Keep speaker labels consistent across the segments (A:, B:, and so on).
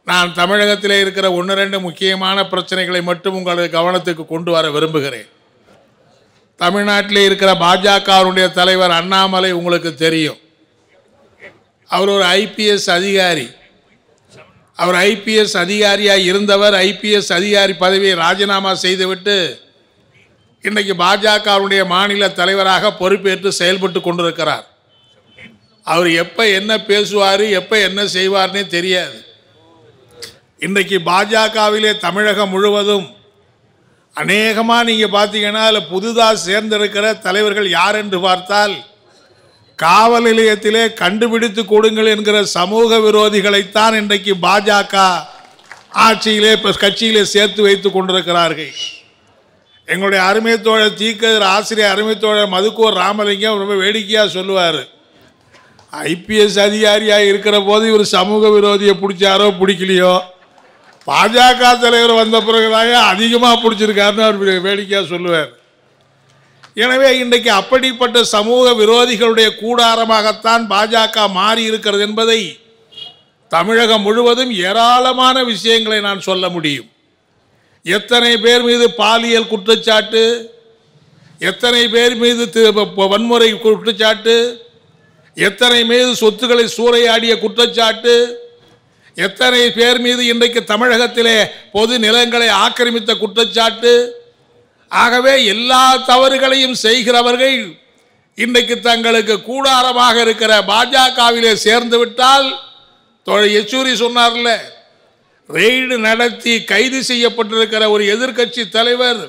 A: நான் தமிழகத்திலே இருக்கிற ஒன்று ரெண்டு முக்கியமான பிரச்சனைகளை மட்டும் உங்களது கவனத்துக்கு கொண்டு வர விரும்புகிறேன் தமிழ்நாட்டிலே இருக்கிற பாஜகவுடைய தலைவர் அண்ணாமலை உங்களுக்கு தெரியும் அவர் ஒரு ஐபிஎஸ் அதிகாரி அவர் ஐபிஎஸ் அதிகாரியாக இருந்தவர் ஐபிஎஸ் அதிகாரி பதவியை ராஜினாமா செய்துவிட்டு இன்னைக்கு பாஜகவுடைய மாநில தலைவராக பொறுப்பேற்று செயல்பட்டு கொண்டிருக்கிறார் அவர் எப்போ என்ன பேசுவார் எப்போ என்ன செய்வார்னே தெரியாது இன்றைக்கு பாஜகவிலே தமிழகம் முழுவதும் அநேகமாக நீங்கள் பார்த்தீங்கன்னா அதில் புதுதாக சேர்ந்திருக்கிற தலைவர்கள் யார் என்று பார்த்தால் காவல் நிலையத்திலே கண்டுபிடித்து கொடுங்கள் என்கிற சமூக விரோதிகளைத்தான் இன்றைக்கு பாஜக ஆட்சியிலே இப்போ கட்சியிலே சேர்த்து வைத்து கொண்டிருக்கிறார்கள் எங்களுடைய அருமை தோழர் தீக்கதிர் ஆசிரியர் அருமை தோழர் மதுக்கூர் ராமலிங்கம் ரொம்ப வேடிக்கையாக சொல்லுவார் ஐபிஎஸ் அதிகாரியாக இருக்கிற போது இவர் சமூக விரோதியை பிடிச்சாரோ பிடிக்கலையோ பாஜக தலைவர் வந்த பிறகுதாங்க அதிகமாக பிடிச்சிருக்காருன்னு அவர் வேடிக்கையாக சொல்லுவார் எனவே இன்றைக்கு அப்படிப்பட்ட சமூக விரோதிகளுடைய கூடாரமாகத்தான் பாஜக மாறி இருக்கிறது என்பதை தமிழகம் முழுவதும் ஏராளமான விஷயங்களை நான் சொல்ல முடியும் எத்தனை பேர் மீது பாலியல் குற்றச்சாட்டு எத்தனை பேர் மீது தி- ப- வன்முறை குற்றச்சாட்டு எத்தனை மீது சொத்துக்களை சூறையாடிய குற்றச்சாட்டு எத்தனை பேர் மீது இன்றைக்கு தமிழகத்திலே பொது நிலங்களை ஆக்கிரமித்த குற்றச்சாட்டு ஆகவே எல்லா தவறுகளையும் செய்கிறவர்கள் இன்றைக்கு தங்களுக்கு கூடாரமாக இருக்கிற பாஜகவிலே சேர்ந்து விட்டால் தோழர் யெச்சூரி சொன்னார்ல ரெய்டு நடத்தி கைது செய்யப்பட்டிருக்கிற ஒரு எதிர்க்கட்சி தலைவர்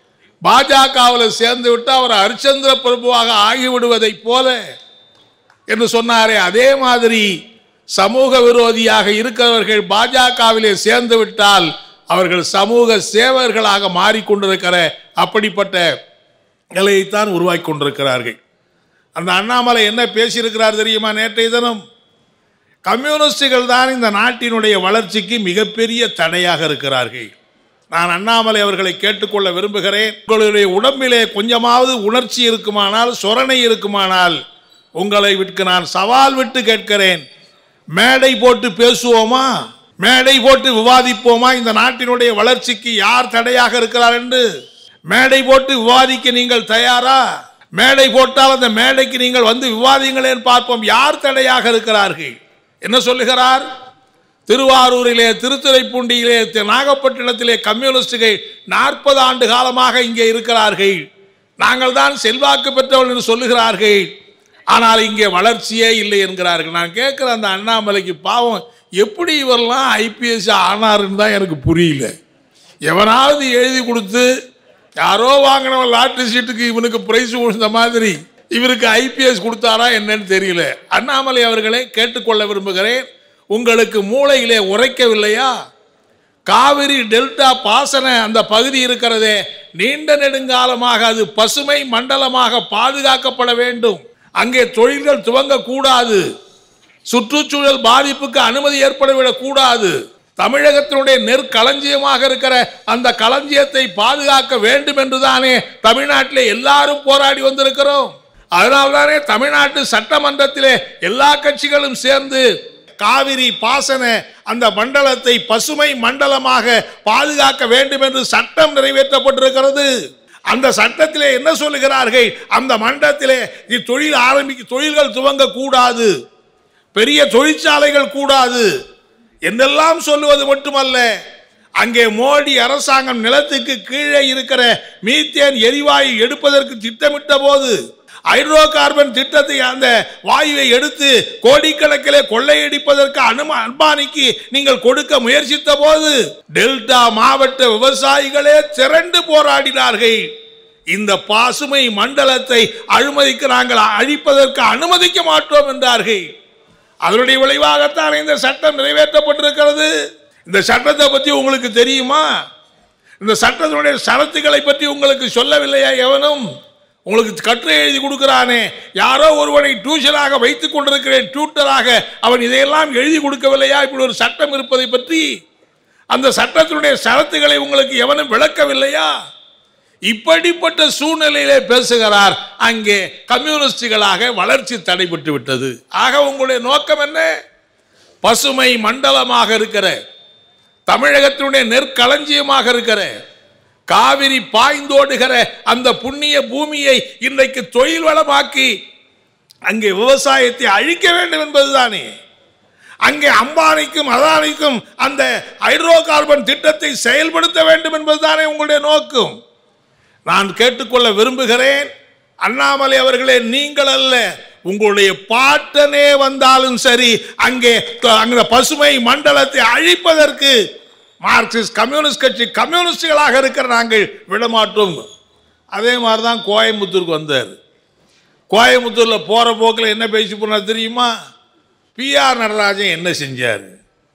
A: பாஜகவில் சேர்ந்து விட்டு அவர் ஹரிச்சந்திர பிரபுவாக ஆகிவிடுவதைப் போல என்று சொன்னாரே அதே மாதிரி சமூக விரோதியாக இருக்கிறவர்கள் பாஜகவிலே சேர்ந்து விட்டால் அவர்கள் சமூக சேவர்களாக மாறிக்கொண்டிருக்கிற அப்படிப்பட்ட நிலையைத்தான் உருவாக்கி கொண்டிருக்கிறார்கள் அந்த அண்ணாமலை என்ன பேசியிருக்கிறார் தெரியுமா நேற்றைய தினம் கம்யூனிஸ்டுகள் தான் இந்த நாட்டினுடைய வளர்ச்சிக்கு மிகப்பெரிய தடையாக இருக்கிறார்கள் நான் அண்ணாமலை அவர்களை கேட்டுக்கொள்ள விரும்புகிறேன் உங்களுடைய உடம்பிலே கொஞ்சமாவது உணர்ச்சி இருக்குமானால் சொரணை இருக்குமானால் உங்களை விட்டு நான் சவால் விட்டு கேட்கிறேன் மேடை போட்டு பேசுவோமா மேடை போட்டு விவாதிப்போமா இந்த நாட்டினுடைய வளர்ச்சிக்கு யார் தடையாக இருக்கிறார் என்று மேடை போட்டு விவாதிக்க நீங்கள் தயாரா மேடை போட்டால் அந்த மேடைக்கு நீங்கள் வந்து விவாதிங்களேன் பார்ப்போம் யார் தடையாக இருக்கிறார்கள் என்ன சொல்லுகிறார் திருவாரூரிலே திருத்துறைப்பூண்டியிலே தி- நாகப்பட்டினத்திலே கம்யூனிஸ்டுகள் நாற்பது ஆண்டு காலமாக இங்கே இருக்கிறார்கள் நாங்கள் தான் செல்வாக்கு பெற்றவர்கள் என்று சொல்லுகிறார்கள் ஆனால் இங்கே வளர்ச்சியே இல்லை என்கிறார்கள் நான் கேட்குற அந்த அண்ணாமலைக்கு பாவம் எப்படி இவரெல்லாம் ஐபிஎஸ் ஆனாருன்னு தான் எனக்கு புரியல எவனாவது எழுதி கொடுத்து யாரோ வாங்கினவன் லாட்டரி சீட்டுக்கு இவனுக்கு பிரைஸ் விழுந்த மாதிரி இவருக்கு ஐபிஎஸ் கொடுத்தாரா என்னன்னு தெரியல அண்ணாமலை அவர்களை கேட்டுக்கொள்ள விரும்புகிறேன் உங்களுக்கு மூளையிலே உரைக்கவில்லையா காவிரி டெல்டா பாசன அந்த பகுதி இருக்கிறதே நீண்ட நெடுங்காலமாக அது பசுமை மண்டலமாக பாதுகாக்கப்பட வேண்டும் அங்கே தொழில்கள் துவங்கக்கூடாது சுற்றுச்சூழல் பாதிப்புக்கு அனுமதி ஏற்படவிடக் கூடாது தமிழகத்தினுடைய நெற்களஞ்சியமாக இருக்கிற அந்த களஞ்சியத்தை பாதுகாக்க வேண்டும் என்றுதானே தமிழ்நாட்டிலே எல்லாரும் போராடி வந்திருக்கிறோம் அதனால்தானே தமிழ்நாட்டு சட்டமன்றத்திலே எல்லா கட்சிகளும் சேர்ந்து காவிரி பாசன அந்த மண்டலத்தை பசுமை மண்டலமாக பாதுகாக்க வேண்டும் என்று சட்டம் நிறைவேற்றப்பட்டிருக்கிறது அந்த சட்டத்திலே என்ன சொல்லுகிறார்கள் அந்த மண்டலத்திலே தொழில் ஆரம்பிக்க தொழில்கள் துவங்க கூடாது பெரிய தொழிற்சாலைகள் கூடாது என்றெல்லாம் சொல்லுவது மட்டுமல்ல அங்கே மோடி அரசாங்கம் நிலத்துக்கு கீழே இருக்கிற மீத்தேன் எரிவாயு எடுப்பதற்கு திட்டமிட்ட போது ஹைட்ரோ கார்பன் திட்டத்தை அந்த வாயுவை எடுத்து கோடிக்கணக்கிலே கொள்ளையடிப்பதற்கு அனும அன்பானிக்கு நீங்கள் கொடுக்க முயற்சித்த போது டெல்டா மாவட்ட விவசாயிகளே திரண்டு போராடினார்கள் இந்த பாசுமை மண்டலத்தை அனுமதிக்க நாங்கள் அழிப்பதற்கு அனுமதிக்க மாட்டோம் என்றார்கள் அதனுடைய விளைவாகத்தான் இந்த சட்டம் நிறைவேற்றப்பட்டிருக்கிறது இந்த சட்டத்தை பற்றி உங்களுக்கு தெரியுமா இந்த சட்டத்தினுடைய சரத்துக்களை பற்றி உங்களுக்கு சொல்லவில்லையா எவனும் உங்களுக்கு கட்டுரை எழுதி கொடுக்கிறானே யாரோ ஒருவனை டியூஷனாக வைத்துக் கொண்டிருக்கிறேன் டியூட்டராக அவன் இதையெல்லாம் எழுதி கொடுக்கவில்லையா இப்படி ஒரு சட்டம் இருப்பதை பற்றி அந்த சட்டத்தினுடைய சரத்துக்களை உங்களுக்கு எவனும் விளக்கவில்லையா இப்படிப்பட்ட சூழ்நிலையிலே பேசுகிறார் அங்கே கம்யூனிஸ்டுகளாக வளர்ச்சி தடைபட்டு விட்டது ஆக உங்களுடைய நோக்கம் என்ன பசுமை மண்டலமாக இருக்கிற தமிழகத்தினுடைய நெற்களஞ்சியமாக இருக்கிற காவிரி பாய்ந்தோடுகிற அந்த புண்ணிய பூமியை இன்றைக்கு தொழில் வளமாக்கி அங்கே விவசாயத்தை அழிக்க வேண்டும் என்பதுதானே அங்கே அம்பானிக்கும் அதானிக்கும் அந்த ஹைட்ரோ கார்பன் திட்டத்தை செயல்படுத்த வேண்டும் என்பதுதானே உங்களுடைய நோக்கம் நான் கேட்டுக்கொள்ள விரும்புகிறேன் அண்ணாமலை அவர்களே நீங்கள் அல்ல உங்களுடைய பாட்டனே வந்தாலும் சரி அங்கே த- அங்க பசுமை மண்டலத்தை அழிப்பதற்கு மார்க்சிஸ்ட் கம்யூனிஸ்ட் கட்சி கம்யூனிஸ்டுகளாக இருக்கிற நாங்கள் விடமாட்டோம் அதே மாதிரி தான் கோயம்புத்தூருக்கு வந்தார் கோயம்புத்தூரில் போகிற போக்கில் என்ன பேசி போனார் தெரியுமா பிஆர் நடராஜன் என்ன செஞ்சார்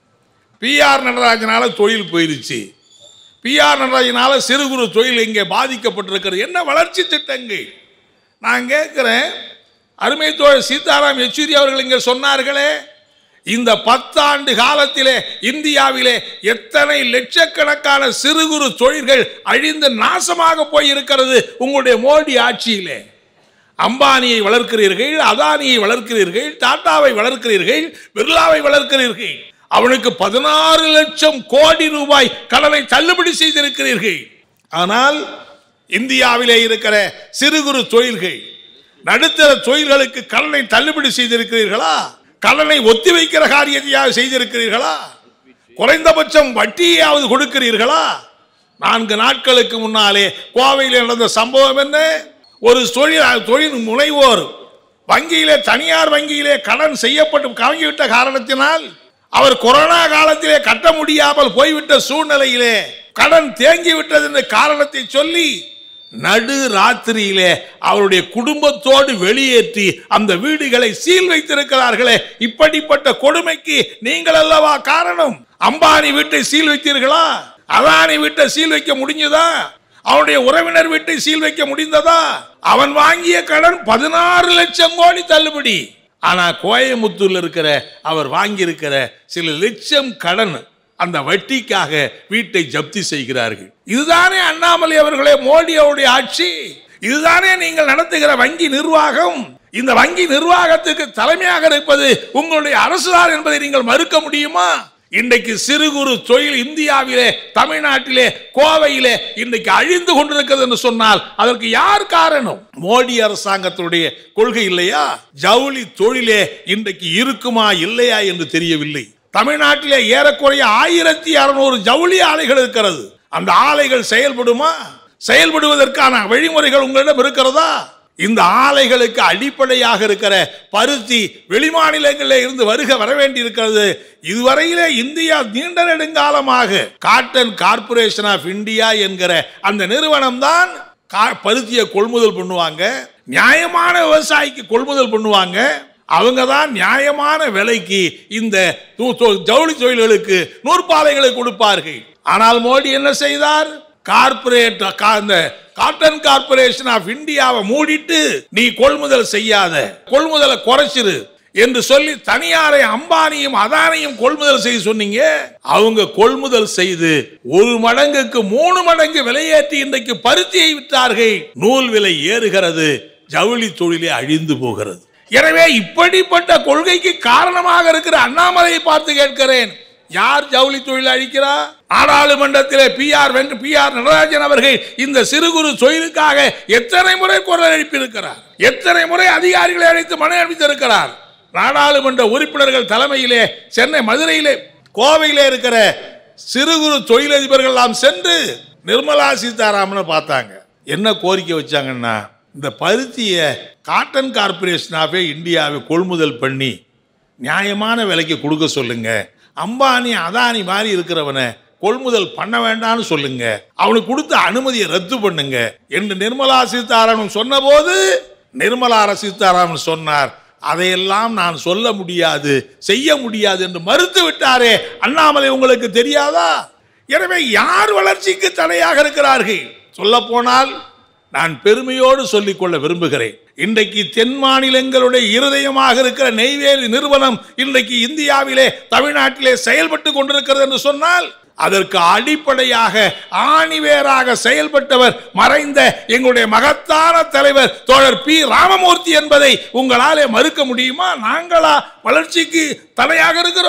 A: பிஆர் நடராஜனால தொழில் போயிருச்சு பிஆர் நடராஜனால சிறு குறு தொழில் இங்கே பாதிக்கப்பட்டிருக்கிறது என்ன வளர்ச்சி திட்டங்கள் நான் கேட்குறேன் அருமை தோழர் சீதாராம் யெச்சூரி அவர்கள் இங்கே சொன்னார்களே இந்த பத்தாண்டு காலத்திலே இந்தியாவிலே எத்தனை லட்சக்கணக்கான சிறு குறு தொழில்கள் அழிந்து நாசமாக போயிருக்கிறது உங்களுடைய மோடி ஆட்சியிலே அம்பானியை வளர்க்கிறீர்கள் அதானியை வளர்க்கிறீர்கள் டாட்டாவை வளர்க்கிறீர்கள் பிர்லாவை வளர்க்கிறீர்கள் அவனுக்கு பதினாறு லட்சம் கோடி ரூபாய் கடனை தள்ளுபடி செய்திருக்கிறீர்கள் ஆனால் இந்தியாவிலே இருக்கிற சிறு குறு தொழில்கள் நடுத்தர தொழில்களுக்கு கடனை தள்ளுபடி செய்திருக்கிறீர்களா கடனை ஒத்தி வைக்கிற காரியத்தையாவது செய்திருக்கிறீர்களா குறைந்தபட்சம் வட்டியாவது கொடுக்கிறீர்களா நான்கு நாட்களுக்கு முன்னாலே கோவையில் நடந்த சம்பவம் என்ன ஒரு தொழில் தொழில் முனைவோர் வங்கியிலே தனியார் வங்கியிலே கடன் செய்யப்பட்டு கலங்கிவிட்ட காரணத்தினால் அவர் கொரோனா காலத்திலே கட்ட முடியாமல் போய்விட்ட சூழ்நிலையிலே கடன் தேங்கி விட்டது என்ற காரணத்தை சொல்லி நடு ராத்திரியிலே அவருடைய குடும்பத்தோடு வெளியேற்றி அந்த வீடுகளை சீல் வைத்திருக்கிறார்களே இப்படிப்பட்ட கொடுமைக்கு நீங்கள் அல்லவா காரணம் அம்பானி வீட்டை சீல் வைத்தீர்களா அதானி வீட்டை சீல் வைக்க முடிஞ்சதா அவனுடைய உறவினர் வீட்டை சீல் வைக்க முடிந்ததா அவன் வாங்கிய கடன் பதினாறு லட்சம் கோடி தள்ளுபடி ஆனா கோயமுத்தூர்ல இருக்கிற அவர் வாங்கியிருக்கிற சில லட்சம் கடன் அந்த வட்டிக்காக வீட்டை ஜப்தி செய்கிறார்கள் இதுதானே அண்ணாமலை அவர்களே மோடி அவருடைய ஆட்சி இதுதானே நீங்கள் நடத்துகிற வங்கி நிர்வாகம் இந்த வங்கி நிர்வாகத்துக்கு தலைமையாக இருப்பது உங்களுடைய அரசுதான் என்பதை நீங்கள் மறுக்க முடியுமா இன்றைக்கு சிறு குறு தொழில் இந்தியாவிலே தமிழ்நாட்டிலே கோவையிலே இன்றைக்கு அழிந்து கொண்டிருக்கிறது என்று சொன்னால் அதற்கு யார் காரணம் மோடி அரசாங்கத்தினுடைய கொள்கை இல்லையா ஜவுளி தொழிலே இன்றைக்கு இருக்குமா இல்லையா என்று தெரியவில்லை தமிழ்நாட்டிலே ஏறக்குறைய ஆயிரத்தி அறுநூறு ஜவுளி ஆலைகள் இருக்கிறது அந்த ஆலைகள் செயல்படுமா செயல்படுவதற்கான வழிமுறைகள் உங்களிடம் இருக்கிறதா இந்த ஆலைகளுக்கு அடிப்படையாக இருக்கிற பருத்தி வெளிமாநிலங்களில் இருந்து வருக வர வேண்டி இருக்கிறது இதுவரையிலே இந்தியா நீண்ட நெடுங்காலமாக காட்டன் கார்ப்பரேஷன் ஆஃப் இந்தியா என்கிற அந்த நிறுவனம் தான் பருத்தியை கொள்முதல் பண்ணுவாங்க நியாயமான விவசாயிக்கு கொள்முதல் பண்ணுவாங்க அவங்க தான் நியாயமான விலைக்கு இந்த து- து- ஜவுளி தொழில்களுக்கு நூற்பாலைகளை கொடுப்பார்கள் ஆனால் மோடி என்ன செய்தார் கார்பரேட் கா- இந்த காட்டன் கார்பரேஷன் ஆஃப் இந்தியாவை மூடிட்டு நீ கொள்முதல் செய்யாத கொள்முதலை குறைச்சிரு என்று சொல்லி தனியாரை அம்பானியும் அதானியும் கொள்முதல் செய்ய சொன்னீங்க அவங்க கொள்முதல் செய்து ஒரு மடங்குக்கு மூணு மடங்கு விலையேற்றி இன்றைக்கு பருத்தியை விற்றார்கள் நூல் விலை ஏறுகிறது ஜவுளி தொழிலே அழிந்து போகிறது எனவே இப்படிப்பட்ட கொள்கைக்கு காரணமாக இருக்கிற அண்ணாமலையை பார்த்து கேட்கிறேன் யார் ஜவுளி தொழில் அழிக்கிறா நாடாளுமன்றத்திலே பி ஆர் வென்று பி ஆர் நடராஜன் அவர்கள் இந்த சிறு குறு தொழிலுக்காக எத்தனை முறை குரல் எழுப்பியிருக்கிறார் எத்தனை முறை அதிகாரிகளை அழைத்து மனு அளித்திருக்கிறார் நாடாளுமன்ற உறுப்பினர்கள் தலைமையிலே சென்னை மதுரையிலே கோவையிலே இருக்கிற சிறு குறு தொழிலதிபர்கள் எல்லாம் சென்று நிர்மலா சீதாராமனை பார்த்தாங்க என்ன கோரிக்கை வச்சாங்கன்னா இந்த பருத்தியை காட்டன் கார்பரேஷனாகவே இந்தியாவை கொள்முதல் பண்ணி நியாயமான விலைக்கு கொடுக்க சொல்லுங்க அம்பானி அதானி மாதிரி இருக்கிறவனை கொள்முதல் பண்ண வேண்டாம்னு சொல்லுங்க அவனுக்கு கொடுத்த அனுமதியை ரத்து பண்ணுங்க என்று நிர்மலா சீதாராமன் சொன்னபோது நிர்மலா சீதாராமன் சொன்னார் அதையெல்லாம் நான் சொல்ல முடியாது செய்ய முடியாது என்று மறுத்து விட்டாரே அண்ணாமலை உங்களுக்கு தெரியாதா எனவே யார் வளர்ச்சிக்கு தடையாக இருக்கிறார்கள் சொல்ல போனால் நான் பெருமையோடு சொல்லிக்கொள்ள விரும்புகிறேன் இன்றைக்கு தென் மாநிலங்களுடைய இருதயமாக இருக்கிற நெய்வேலி நிறுவனம் இன்றைக்கு இந்தியாவிலே தமிழ்நாட்டிலே செயல்பட்டு கொண்டிருக்கிறது என்று சொன்னால் அதற்கு அடிப்படையாக ஆணிவேராக செயல்பட்டவர் மறைந்த எங்களுடைய மகத்தான தலைவர் தோழர் பி ராமமூர்த்தி என்பதை உங்களாலே மறுக்க முடியுமா நாங்களா வளர்ச்சிக்கு தடையாக இருக்கிறோம்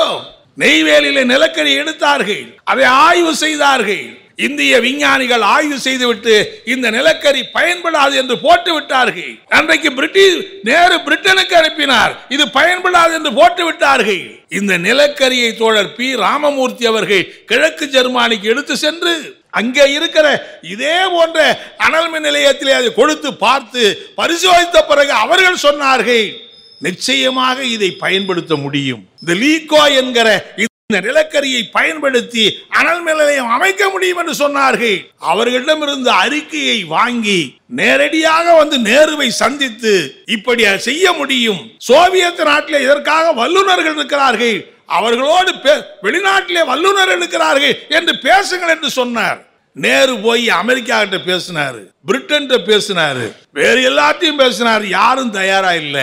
A: நெய்வேலியில நிலக்கரி எடுத்தார்கள் அதை ஆய்வு செய்தார்கள் இந்திய விஞ்ஞானிகள் ஆய்வு செய்துவிட்டு இந்த நிலக்கரி பயன்படாது என்று போட்டு விட்டார்கள் அன்றைக்கு பிரிட்டிஷ் நேரு பிரிட்டனுக்கு அனுப்பினார் இது பயன்படாது என்று போட்டு விட்டார்கள் இந்த நிலக்கரியை தோழர் பி ராமமூர்த்தி அவர்கள் கிழக்கு ஜெர்மானிக்கு எடுத்து சென்று அங்கே இருக்கிற இதே போன்ற அனல் மின் நிலையத்திலே அதை கொடுத்து பார்த்து பரிசோதித்த பிறகு அவர்கள் சொன்னார்கள் நிச்சயமாக இதை பயன்படுத்த முடியும் இந்த லீகோ என்கிற இந்த நிலக்கரியை பயன்படுத்தி அனல் மின் நிலையம் அமைக்க முடியும் என்று சொன்னார்கள் அவர்களிடமிருந்து அறிக்கையை வாங்கி நேரடியாக வந்து நேருவை சந்தித்து இப்படி அதை செய்ய முடியும் சோவியத் நாட்டில் இதற்காக வல்லுநர்கள் இருக்கிறார்கள் அவர்களோடு பே- வெளிநாட்டிலே வல்லுநர் இருக்கிறார்கள் என்று பேசுங்கள் என்று சொன்னார் நேரு போய் அமெரிக்கா கிட்ட பேசினாரு பிரிட்டன் பேசினாரு வேறு எல்லாத்தையும் பேசினார் யாரும் தயாரா இல்லை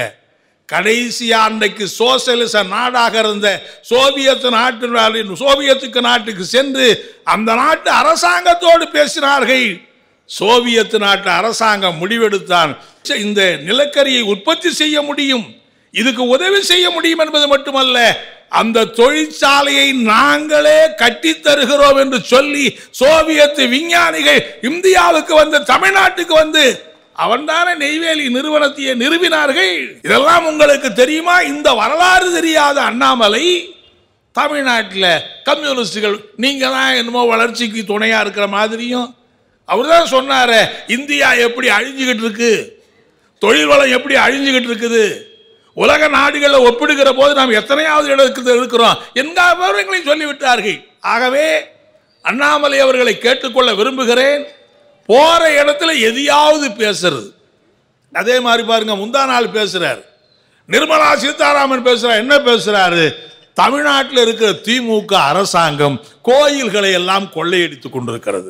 A: கடைசியா அன்றைக்கு சோசியலிச நாடாக இருந்த சோவியத் நாட்டு சோவியத்துக்கு நாட்டுக்கு சென்று அந்த நாட்டு அரசாங்கத்தோடு பேசினார்கள் சோவியத் நாட்டு அரசாங்கம் முடிவெடுத்தான் இந்த நிலக்கரியை உற்பத்தி செய்ய முடியும் இதுக்கு உதவி செய்ய முடியும் என்பது மட்டுமல்ல அந்த தொழிற்சாலையை நாங்களே கட்டித் தருகிறோம் என்று சொல்லி சோவியத் விஞ்ஞானிகள் இந்தியாவுக்கு வந்து தமிழ்நாட்டுக்கு வந்து அவன்தானே நெய்வேலி நிறுவனத்தையே நிறுவினார்கள் இதெல்லாம் உங்களுக்கு தெரியுமா இந்த வரலாறு தெரியாத அண்ணாமலை தமிழ்நாட்டில் கம்யூனிஸ்டுகள் நீங்க தான் என்னமோ வளர்ச்சிக்கு துணையா இருக்கிற மாதிரியும் அவர் தான் சொன்னாரு இந்தியா எப்படி அழிஞ்சுக்கிட்டு இருக்கு தொழில் வளம் எப்படி அழிஞ்சுக்கிட்டு இருக்குது உலக நாடுகளை ஒப்பிடுகிற போது நாம் எத்தனையாவது இடத்துக்கு இருக்கிறோம் எந்த விவரங்களையும் சொல்லிவிட்டார்கள் ஆகவே அண்ணாமலை அவர்களை கேட்டுக்கொள்ள விரும்புகிறேன் போற இடத்துல எதையாவது பேசுறது அதே மாதிரி பாருங்க முந்தா நாள் பேசுறாரு நிர்மலா சீதாராமன் பேசுறார் என்ன பேசுறாரு தமிழ்நாட்டில் இருக்கிற திமுக அரசாங்கம் கோயில்களை எல்லாம் கொள்ளையடித்துக் கொண்டிருக்கிறது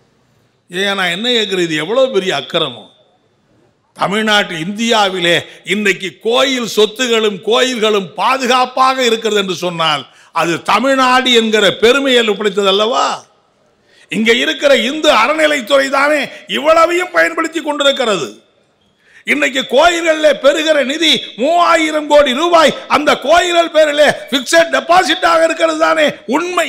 A: ஏன் நான் என்ன கேட்கிறேன் இது எவ்வளவு பெரிய அக்கிரமம் தமிழ்நாட்டு இந்தியாவிலே இன்றைக்கு கோயில் சொத்துகளும் கோயில்களும் பாதுகாப்பாக இருக்கிறது என்று சொன்னால் அது தமிழ்நாடு என்கிற பெருமையில் பிடித்தது அல்லவா இங்க இருக்கிற இந்து அறநிலைத்துறை தானே இவ்வளவையும் பயன்படுத்தி கொண்டிருக்கிறது இன்னைக்கு கோயில்களில் பெறுகிற நிதி மூவாயிரம் கோடி ரூபாய் அந்த கோயில்கள் பேரில் பிக்சட் டெபாசிட்டாக இருக்கிறது தானே உண்மை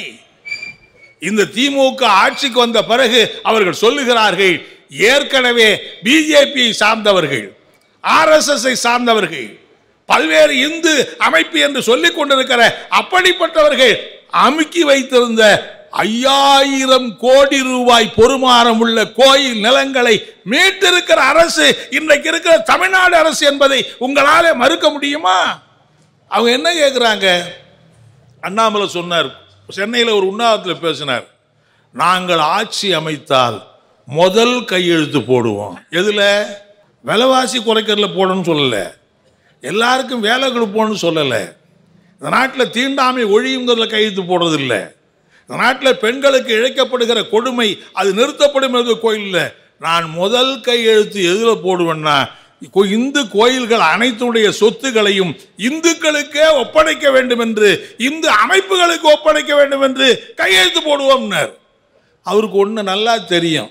A: இந்த திமுக ஆட்சிக்கு வந்த பிறகு அவர்கள் சொல்லுகிறார்கள் ஏற்கனவே பிஜேபியை சார்ந்தவர்கள் ஆர்எஸ்எஸ் சார்ந்தவர்கள் பல்வேறு இந்து அமைப்பு என்று சொல்லிக் கொண்டிருக்கிற அப்படிப்பட்டவர்கள் அமுக்கி வைத்திருந்த ஐயாயிரம் கோடி ரூபாய் பொறுமானம் உள்ள கோயில் நிலங்களை மீட்டிருக்கிற அரசு இன்றைக்கு இருக்கிற தமிழ்நாடு அரசு என்பதை உங்களால மறுக்க முடியுமா அவங்க என்ன கேட்குறாங்க அண்ணாமலை சொன்னார் சென்னையில் ஒரு உண்ணாவிரத்தில் பேசினார் நாங்கள் ஆட்சி அமைத்தால் முதல் கையெழுத்து போடுவோம் எதுல விலைவாசி குறைக்கிறதுல போடணும்னு சொல்லலை எல்லாருக்கும் வேலை கொடுப்போம்னு சொல்லலை இந்த நாட்டில் தீண்டாமை ஒழியுங்கிறதுல கையெழுத்து போடுறது இல்லை இந்த நாட்டில் பெண்களுக்கு இழைக்கப்படுகிற கொடுமை அது நிறுத்தப்படும் என்பது கோயிலில் நான் முதல் கையெழுத்து எதில் போடுவேன்னா கோ- இந்து கோயில்கள் அனைத்துடைய சொத்துகளையும் இந்துக்களுக்கே ஒப்படைக்க வேண்டும் என்று இந்து அமைப்புகளுக்கு ஒப்படைக்க வேண்டும் என்று கையெழுத்து போடுவோம்னார் அவருக்கு ஒன்று நல்லா தெரியும்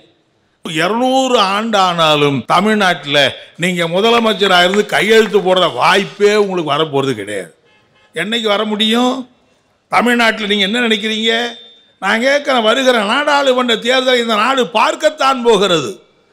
A: இருநூறு ஆண்டு ஆனாலும் தமிழ்நாட்டில் நீங்கள் முதலமைச்சராக இருந்து கையெழுத்து போடுற வாய்ப்பே உங்களுக்கு வரப்போகிறது கிடையாது என்னைக்கு வர முடியும் தமிழ்நாட்டில் நீங்கள் என்ன நினைக்கிறீங்க நான் கேட்குறேன் வருகிற நாடாளுமன்ற தேர்தலை இந்த நாடு பார்க்கத்தான் போகிறது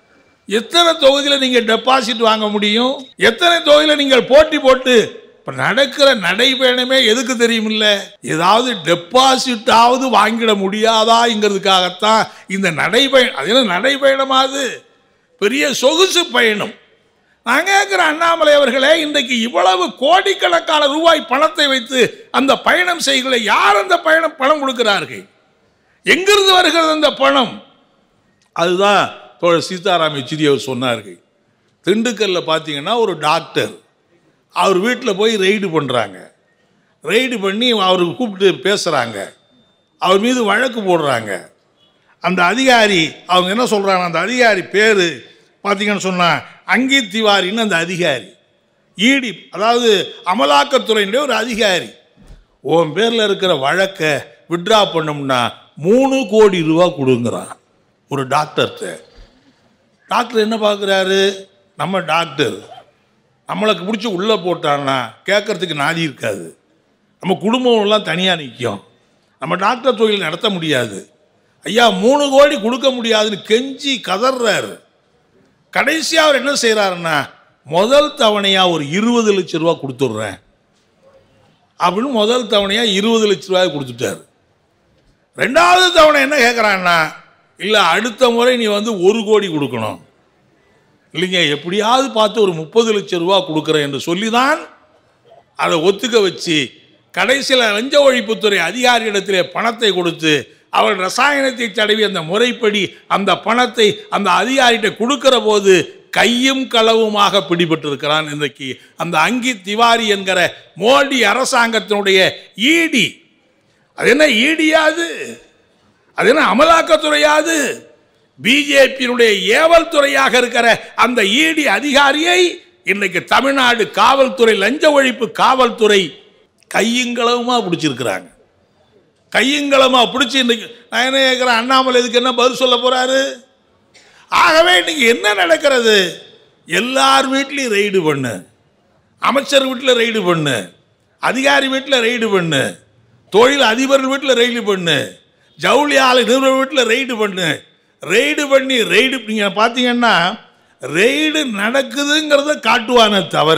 A: எத்தனை தொகுதியில் நீங்கள் டெபாசிட் வாங்க முடியும் எத்தனை தொகுதியில் நீங்கள் போட்டி போட்டு இப்போ நடக்கிற நடைபயணமே எதுக்கு தெரியுமில்ல ஏதாவது டெபாசிட்டாவது வாங்கிட முடியாதாங்கிறதுக்காகத்தான் இந்த நடைபயணம் அது என்ன நடைபயணமாது பெரிய சொகுசு பயணம் நான் கேட்குற அண்ணாமலை அவர்களே இன்றைக்கு இவ்வளவு கோடிக்கணக்கான ரூபாய் பணத்தை வைத்து அந்த பயணம் செய்கிற யார் அந்த பயணம் பணம் கொடுக்கிறார்கள் எங்கிருந்து வருகிறது அந்த பணம் அதுதான் தோழர் சீதாராம் யெச்சூரி அவர் சொன்னார்கள் திண்டுக்கல்ல பார்த்தீங்கன்னா ஒரு டாக்டர் அவர் வீட்டில் போய் ரெய்டு பண்ணுறாங்க ரெய்டு பண்ணி அவருக்கு கூப்பிட்டு பேசுகிறாங்க அவர் மீது வழக்கு போடுறாங்க அந்த அதிகாரி அவங்க என்ன சொல்கிறாங்க அந்த அதிகாரி பேர் பார்த்தீங்கன்னு சொன்னால் அங்கித் திவாரின்னு அந்த அதிகாரி ஈடி அதாவது அமலாக்கத்துறையினுடைய ஒரு அதிகாரி உன் பேரில் இருக்கிற வழக்கை விட்ரா பண்ணோம்னா மூணு கோடி ரூபா கொடுங்குறான் ஒரு டாக்டர்கிட்ட டாக்டர் என்ன பார்க்குறாரு நம்ம டாக்டர் நம்மளுக்கு பிடிச்சி உள்ளே போட்டான்னா கேட்கறதுக்கு நாதி இருக்காது நம்ம குடும்பம் எல்லாம் தனியாக நிற்கும் நம்ம டாக்டர் தொழில் நடத்த முடியாது ஐயா மூணு கோடி கொடுக்க முடியாதுன்னு கெஞ்சி கதறாரு கடைசியாக அவர் என்ன செய்கிறாருன்னா முதல் தவணையாக ஒரு இருபது லட்ச ரூபா கொடுத்துட்றேன் அப்படின்னு முதல் தவணையாக இருபது லட்ச ரூபாய் கொடுத்துட்டாரு ரெண்டாவது தவணை என்ன கேட்குறான்னா இல்லை அடுத்த முறை நீ வந்து ஒரு கோடி கொடுக்கணும் இல்லைங்க எப்படியாவது பார்த்து ஒரு முப்பது லட்சம் ரூபா கொடுக்குறேன் என்று சொல்லி தான் அதை ஒத்துக்க வச்சு கடைசியில் லஞ்ச ஒழிப்புத்துறை அதிகாரியிடத்திலே பணத்தை கொடுத்து அவர் ரசாயனத்தை தடவி அந்த முறைப்படி அந்த பணத்தை அந்த அதிகாரிகிட்ட கொடுக்கிற போது கையும் களவுமாக பிடிபட்டிருக்கிறான் இன்றைக்கு அந்த அங்கி திவாரி என்கிற மோடி அரசாங்கத்தினுடைய ஈடி அது என்ன ஈடியாது அது என்ன அமலாக்கத்துறையாது பிஜேபியினுடைய ஏவல் துறையாக இருக்கிற அந்த ஈடி அதிகாரியை இன்னைக்கு தமிழ்நாடு காவல்துறை லஞ்ச ஒழிப்பு காவல்துறை கையுங்களவுமா பிடிச்சிருக்கிறாங்க கையுங்களமா பிடிச்சி இன்னைக்கு நான் என்ன கேட்குறேன் அண்ணாமலை இதுக்கு என்ன பதில் சொல்ல போறாரு ஆகவே இன்னைக்கு என்ன நடக்கிறது எல்லார் வீட்லையும் ரெய்டு பண்ணு அமைச்சர் வீட்டில் ரெய்டு பண்ணு அதிகாரி வீட்டில் ரெய்டு பண்ணு தொழில் அதிபர்கள் வீட்டில் ரெய்டு பண்ணு ஜவுளி ஆலை நிறுவன வீட்டில் ரெய்டு பண்ணு ரெய்டு பண்ணி ரெய்டு நீங்கள் பார்த்தீங்கன்னா ரெய்டு நடக்குதுங்கிறத காட்டுவானே தவிர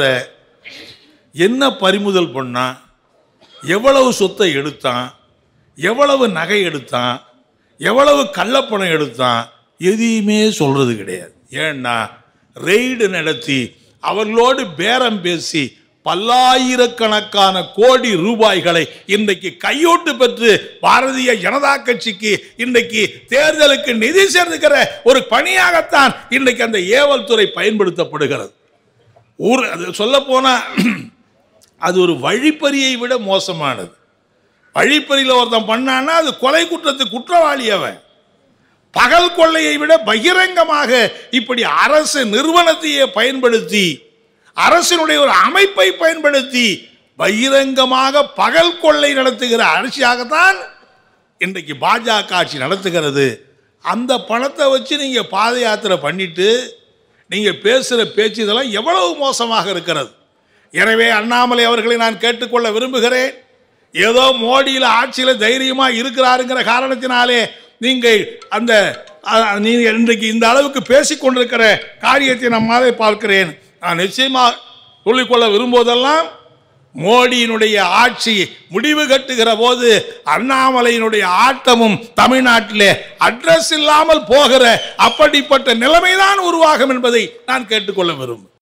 A: என்ன பறிமுதல் பண்ணான் எவ்வளவு சொத்தை எடுத்தான் எவ்வளவு நகை எடுத்தான் எவ்வளவு கள்ளப்பணம் எடுத்தான் எதையுமே சொல்றது கிடையாது ஏன்னா ரெய்டு நடத்தி அவர்களோடு பேரம் பேசி பல்லாயிரக்கணக்கான கோடி ரூபாய்களை இன்றைக்கு கையூட்டு பெற்று பாரதிய ஜனதா கட்சிக்கு இன்றைக்கு தேர்தலுக்கு நிதி சேர்ந்துக்கிற ஒரு பணியாகத்தான் இன்றைக்கு அந்த ஏவல் துறை பயன்படுத்தப்படுகிறது ஊர் அது சொல்ல போனா அது ஒரு வழிப்பறியை விட மோசமானது வழிப்பறியில் ஒருத்தன் பண்ணான்னா அது கொலை குற்றத்துக்கு குற்றவாளி அவன் பகல் கொள்ளையை விட பகிரங்கமாக இப்படி அரசு நிறுவனத்தையே பயன்படுத்தி அரசினுடைய ஒரு அமைப்பை பயன்படுத்தி பகிரங்கமாக பகல் கொள்ளை நடத்துகிற அரசியாகத்தான் இன்றைக்கு பாஜக ஆட்சி நடத்துகிறது அந்த பணத்தை வச்சு நீங்கள் பாத யாத்திரை பண்ணிட்டு நீங்கள் பேசுகிற பேச்சு இதெல்லாம் எவ்வளவு மோசமாக இருக்கிறது எனவே அண்ணாமலை அவர்களை நான் கேட்டுக்கொள்ள விரும்புகிறேன் ஏதோ மோடியில் ஆட்சியில் தைரியமாக இருக்கிறாருங்கிற காரணத்தினாலே நீங்கள் அந்த அ- நீங்கள் இன்றைக்கு இந்த அளவுக்கு பேசிக் கொண்டிருக்கிற காரியத்தை நம்மாலே பார்க்கிறேன் நான் நிச்சயமாக சொல்லிக்கொள்ள விரும்புவதெல்லாம் மோடியினுடைய ஆட்சி முடிவு கட்டுகிற போது அண்ணாமலையினுடைய ஆட்டமும் தமிழ்நாட்டிலே அட்ரஸ் இல்லாமல் போகிற அப்படிப்பட்ட நிலைமைதான் உருவாகும் என்பதை நான் கேட்டுக்கொள்ள விரும்புகிறேன்